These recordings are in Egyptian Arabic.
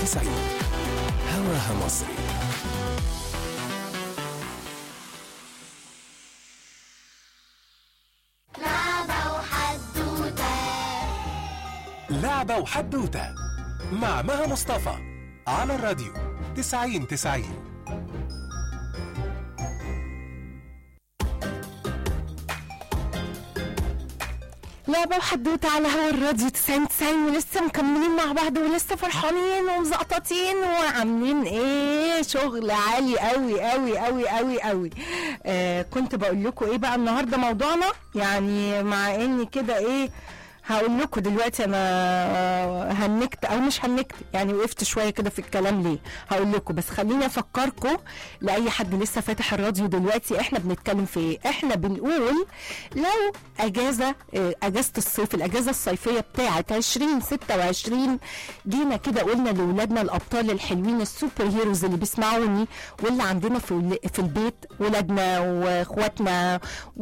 90 هواها مصري لعبة وحدوتة لعبة وحدوتة مع مها مصطفى على الراديو 90 90 لعبة وحدوتة على هوا الراديو 90 90 ولسه مكملين مع بعض ولسه فرحانين ومزقططين وعاملين ايه شغل عالي قوي قوي قوي قوي قوي آه كنت بقول لكم ايه بقى النهارده موضوعنا يعني مع اني كده ايه هقول لكم دلوقتي انا هنكت او مش هنكت يعني وقفت شويه كده في الكلام ليه هقول لكم بس خليني افكركم لاي حد لسه فاتح الراديو دلوقتي احنا بنتكلم في ايه احنا بنقول لو اجازه آه، اجازه الصيف الاجازه الصيفيه بتاعه 2026 جينا كده قلنا لاولادنا الابطال الحلوين السوبر هيروز اللي بيسمعوني واللي عندنا في ول- في البيت ولادنا واخواتنا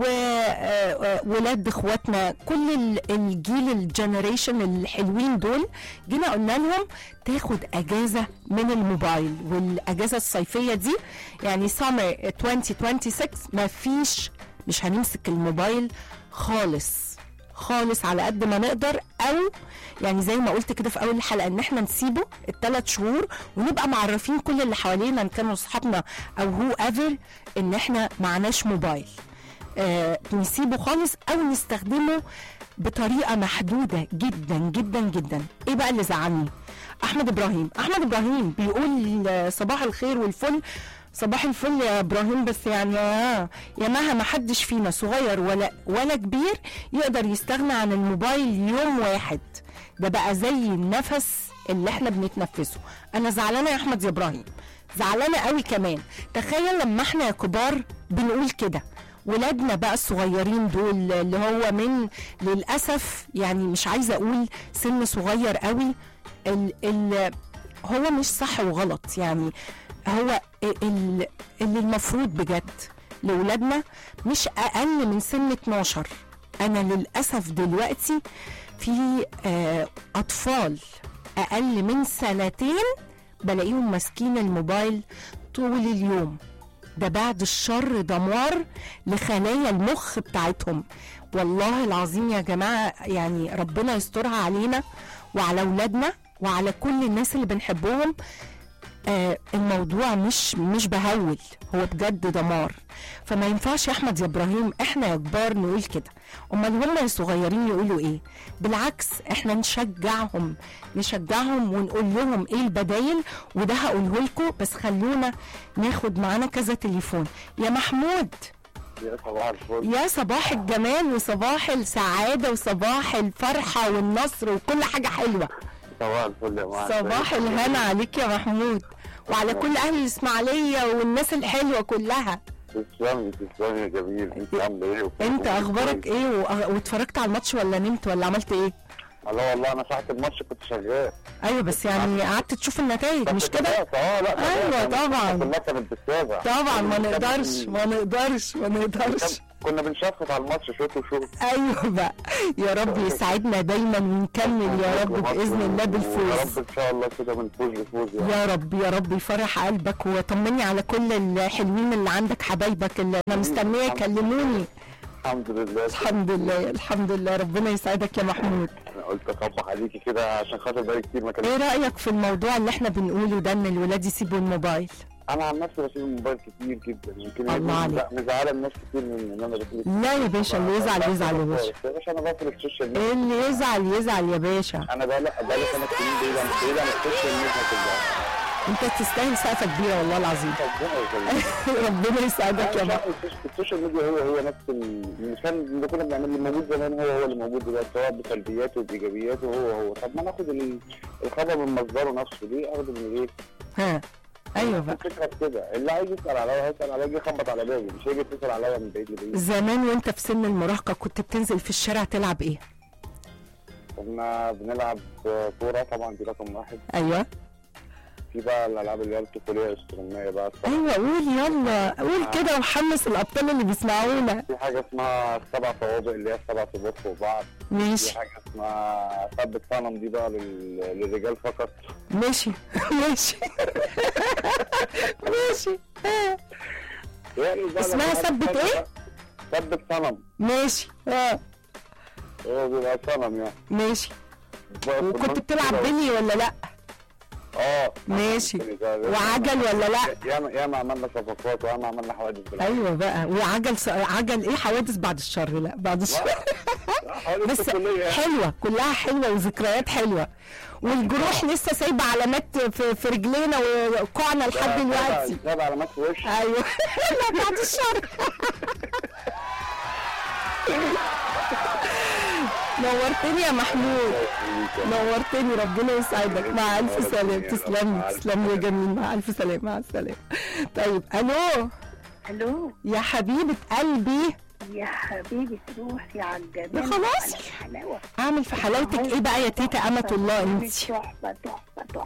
وولاد اخواتنا كل ال- الجيل الجنريشن الحلوين دول جينا قلنا لهم تاخد اجازه من الموبايل والاجازه الصيفيه دي يعني سامر 2026 ما فيش مش هنمسك الموبايل خالص خالص على قد ما نقدر او يعني زي ما قلت كده في اول الحلقه ان احنا نسيبه الثلاث شهور ونبقى معرفين كل اللي حوالينا ان كانوا اصحابنا او هو ايفر ان احنا معناش موبايل آه نسيبه خالص او نستخدمه بطريقه محدوده جدا جدا جدا ايه بقى اللي زعلني احمد ابراهيم احمد ابراهيم بيقول آه، صباح الخير والفل صباح الفل يا ابراهيم بس يعني آه يا مها ما حدش فينا صغير ولا ولا كبير يقدر يستغنى عن الموبايل يوم واحد ده بقى زي النفس اللي احنا بنتنفسه انا زعلانه يا احمد يا ابراهيم زعلانه قوي كمان تخيل لما احنا يا كبار بنقول كده ولادنا بقى الصغيرين دول اللي هو من للاسف يعني مش عايزه اقول سن صغير قوي ال ال هو مش صح وغلط يعني هو ال- اللي المفروض بجد لولادنا مش اقل من سن 12 انا للاسف دلوقتي في آه، اطفال اقل من سنتين بلاقيهم ماسكين الموبايل طول اليوم ده بعد الشر دمار لخلايا المخ بتاعتهم والله العظيم يا جماعة يعني ربنا يسترها علينا وعلى أولادنا وعلى كل الناس اللي بنحبهم آه الموضوع مش مش بهول هو بجد دمار فما ينفعش يا احمد يا ابراهيم احنا يا كبار نقول كده امال هم الصغيرين يقولوا ايه بالعكس احنا نشجعهم نشجعهم ونقول لهم ايه البدايل وده هقوله لكم بس خلونا ناخد معانا كذا تليفون يا محمود يا صباح الفل يا صباح الجمال وصباح السعادة وصباح الفرحة والنصر وكل حاجة حلوة صباح الفل يا معلم صباح الهنا عليك يا محمود وعلى كل اهل الاسماعيليه والناس الحلوه كلها تسلمي تسلمي يا جميل انت عامله ايه وكل انت حاجة اخبارك كويس؟ ايه وأ- واتفرجت على الماتش ولا نمت ولا عملت ايه لا والله انا ساعه الماتش كنت شغال ايوه بس يعني قعدت تشوف النتائج مش كده اه لا أيوة كانت- طبعاً. كلها كانت بالسابع طبعا ما كنا نقدرش بن- ما نقدرش ما نقدرش كنا بنشفط على الماتش شوط وشوط ايوه بقى يا رب يسعدنا دايما ونكمل يا رب باذن الله يا بالفوز رب ان شاء الله كده من فوز لفوز يعني يا رب يا رب يفرح قلبك وطمني على كل الحلوين اللي عندك حبايبك اللي انا مستنيه يكلموني الحمد لله الحمد لله الحمد لله ربنا يسعدك يا محمود انا قلت اخبط عليكي كده عشان خاطر بقالي كتير ما ايه كانش رايك في الموضوع اللي احنا بنقوله ده ان الولاد يسيبوا الموبايل انا عن نفسي بسيب الموبايل كتير جدا يمكن الله عليك. مزعله الناس كتير من ان انا بسيب لا يا باشا اللي يزعل يزعل يا باشا يا باشا انا بقفل السوشيال ميديا إيه اللي يزعل يزعل يا باشا انا بقى لا بقى لي خمس سنين بعيد عن بعيد عن السوشيال ميديا كلها انت تستاهل سقفه كبيره والله العظيم ربنا يخليك ربنا يسعدك يا أنا محمود شايف السوشيال ميديا هو هو نفس المثال اللي كنا بنعمله اللي موجود زمان هو هو اللي موجود دلوقتي سواء بسلبياته وبايجابياته هو هو طب ما ناخد ال- الخبر من مصدره نفسه ليه اخده من ايه؟ ها ايوه بقى الفكره في كده اللي عايز يسال عليا هيسال عليا يجي يخبط على بالي مش هيجي يتصل عليا من بعيد لبعيد زمان وانت في سن المراهقه كنت بتنزل في الشارع تلعب ايه كنا بنلعب كوره طبعا دي رقم واحد ايوه في بقى الالعاب اللي هي الطفوليه الالكترونيه بقى ايوه قول يلا قول كده وحمس الابطال اللي بيسمعونا في حاجه اسمها السبع طوابق اللي هي السبع طوبات فوق بعض في ماشي حاجه اسمها ثبت صنم دي بقى لل... للرجال فقط ماشي ماشي ماشي آه. يعني بقى اسمها لما ثبت حد- إيه؟ ثبت صنم ماشي اه هو بيبقى صنم يعني ماشي بقى في وكنت النص بتلعب كده. بلي ولا لا اه ماشي. ده- ده- وعجل ولا لا ياما ياما عملنا صفقات وياما عملنا حوادث بالعكس. ايوه بقى وعجل س... عجل ايه حوادث بعد الشر لا بعد الشر لا، حوادث بس طفولية يعني. حلوه كلها حلوه وذكريات حلوه والجروح لسه سايبه علامات في, في رجلينا وقعنا لحد ده دلوقتي سبع- سبع علامات في وش ايوه لا بعد الشر نورتني يا محمود نورتني ربنا يسعدك مع الف سلامه تسلم تسلم يا جميل مع الف سلامه مع السلامه طيب الو الو يا حبيبه قلبي يا حبيبي روحي على الجمال خلاص. وعلى الحلاوه اعمل في حلاوتك ايه بقى يا تيتا امه الله انت تحفه تحفه تحفه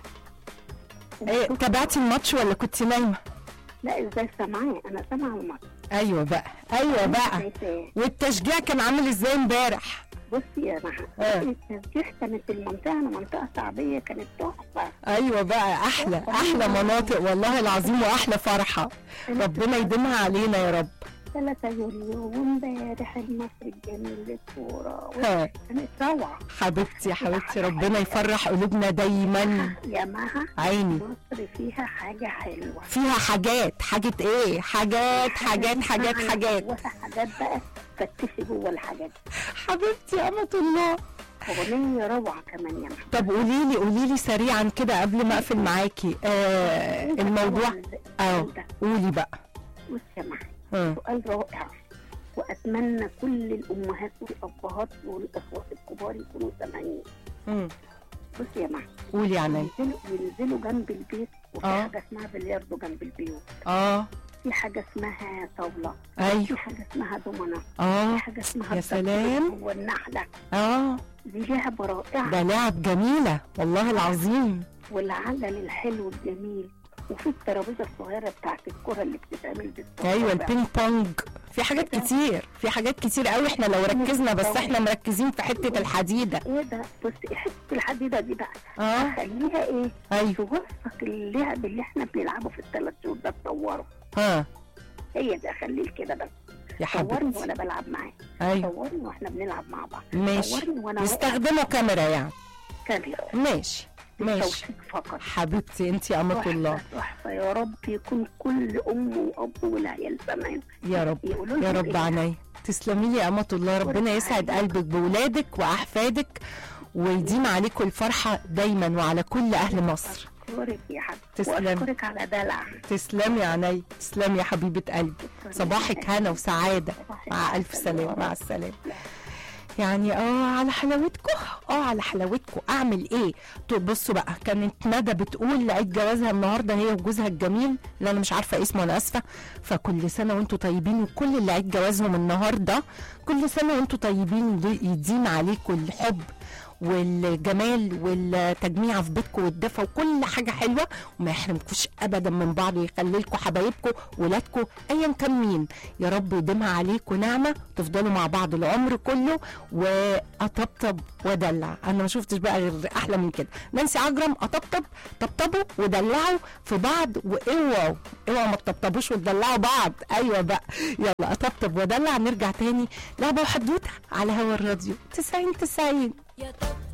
ايه تابعتي الماتش ولا كنت نايمه لا ازاي سامعاه انا سامعه الماتش ايوه بقى ايوه بقى شايفاه. والتشجيع كان عامل ازاي امبارح بصي يا مها آه. التسجيل كانت المنطقه أنا منطقه شعبيه كانت تحفه ايوه بقى احلى احلى مناطق والله العظيم واحلى فرحه ربنا يديمها علينا يا رب 3 يوليو وامبارح المصري الجميل للكوره ها كانت روعه حبيبتي يا حبيبتي ربنا يفرح قلوبنا دايما يا مها عيني مصر فيها حاجه حلوه فيها حاجات حاجة ايه حاجات حاجات حاجات حاجات جواها حاجات بقى فتشي جوه الحاجات حبيبتي يا أمة الله اغنيه روعه كمان يا مها طب قولي لي قولي لي سريعا كده قبل ما اقفل معاكي آه الموضوع اه قولي بقى بص يا مها ها. سؤال رائع واتمنى كل الامهات والابهات والاخوات الكبار يكونوا سامعين مم. بص يا مها قولي عني ينزلوا ينزلوا جنب البيت وفي آه. حاجه اسمها بلياردو جنب البيوت اه في حاجه اسمها طاوله ايوه في حاجه اسمها دومنه اه في حاجه اسمها يا الدبدوب سلام. والنحله اه دي لعبه رائعه ده لعب جميلة والله العظيم والعجل الحلو الجميل وفي الترابيزه الصغيره بتاعت الكره اللي بتتعمل بالصوابع ايوه البينج بونج في حاجات كتير في حاجات كتير قوي احنا لو ركزنا بس احنا مركزين في حتة الحديدة ايه ده بص حته الحديده دي بقى اه خليها ايه ايوه توثق اللعب اللي احنا بنلعبه في الثلاث شهور ده تصوره ها هي ده خليه كده بس يا صورني حبيبتي وانا بلعب معاه ايوه صورني واحنا بنلعب مع بعض ماشي صورني وانا يستخدموا كاميرا يعني كاميرا ماشي ماشي توثيق فقط حبيبتي انت يا أمة الله تحفة تحفة يا رب يكون كل ام واب والعيال زمان يا رب يقولوا يا لهم رب إيه؟ عيني تسلمي لي يا أمة الله ربنا يسعد قلبك بولادك وأحفادك ويديم عليكم الفرحة دايما وعلى كل أهل مصر اشكرك يا حبيبي تسلم. واشكرك على دلع تسلمي يا عيني تسلمي يا حبيبة قلبي شكراً. صباحك هنا وسعادة صباحك مع هنا ألف سلامة وسعادة. مع السلامة يعني اه على حلاوتكم اه على حلاوتكم اعمل ايه طب بصوا بقى كانت ندى بتقول لعيد جوازها النهارده هي وجوزها الجميل اللي انا مش عارفه اسمه انا اسفه فكل سنه وانتم طيبين وكل اللي عيد جوازهم النهارده كل سنه وانتم طيبين يديم عليكم الحب والجمال والتجميع في بيتكم والدفى وكل حاجه حلوه وما يحرمكوش ابدا من بعض ويخلي لكم حبايبكم ولادكم ايا كان مين يا رب يديمها عليكم نعمه تفضلوا مع بعض العمر كله واطبطب ودلع انا ما شفتش بقى غير احلى من كده نانسي عجرم اطبطب طبطبوا ودلعوا في بعض واوعوا اوعوا ما تطبطبوش وتدلعوا بعض ايوه بقى يلا اطبطب ودلع نرجع تاني لعبه وحدوته على هوا الراديو 90 90 يا طبطب